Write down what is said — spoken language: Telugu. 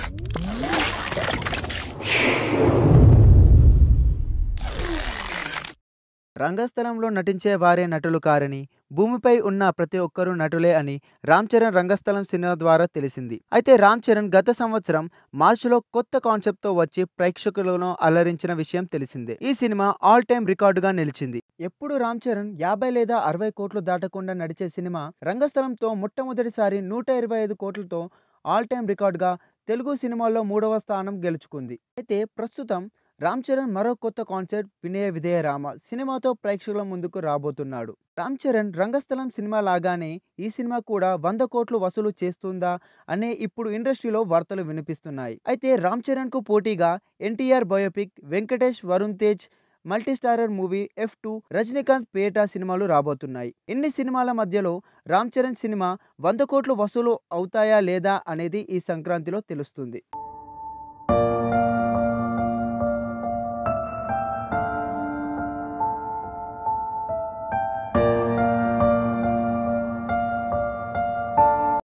రంగస్థలంలో నటించే వారే నటులు కారని భూమిపై ఉన్న ప్రతి ఒక్కరూ నటులే అని రామ్ చరణ్ రంగస్థలం సినిమా ద్వారా తెలిసింది అయితే రామ్ చరణ్ గత సంవత్సరం మార్చిలో కొత్త కాన్సెప్ట్తో వచ్చి ప్రేక్షకులను అలరించిన విషయం తెలిసిందే ఈ సినిమా ఆల్ టైమ్ రికార్డుగా నిలిచింది ఎప్పుడు రామ్ చరణ్ యాభై లేదా అరవై కోట్లు దాటకుండా నడిచే సినిమా రంగస్థలంతో మొట్టమొదటిసారి నూట ఇరవై ఐదు కోట్లతో ఆల్ టైమ్ రికార్డుగా తెలుగు సినిమాల్లో మూడవ స్థానం గెలుచుకుంది అయితే ప్రస్తుతం రామ్ చరణ్ మరో కొత్త కాన్సెప్ట్ వినయ విధేయ రామ సినిమాతో ప్రేక్షకుల ముందుకు రాబోతున్నాడు రామ్ చరణ్ రంగస్థలం సినిమా లాగానే ఈ సినిమా కూడా వంద కోట్లు వసూలు చేస్తుందా అనే ఇప్పుడు ఇండస్ట్రీలో వార్తలు వినిపిస్తున్నాయి అయితే రామ్ చరణ్ కు పోటీగా NTR biopic Venkatesh Varun Tej multi starrer movie F two Rajinikanth Petta సినిమాలు రాబోతున్నాయి ఇన్ని సినిమాల మధ్యలో రామ్ చరణ్ సినిమా వంద కోట్లు వసూలు అవుతాయా లేదా అనేది ఈ సంక్రాంతిలో తెలుస్తుంది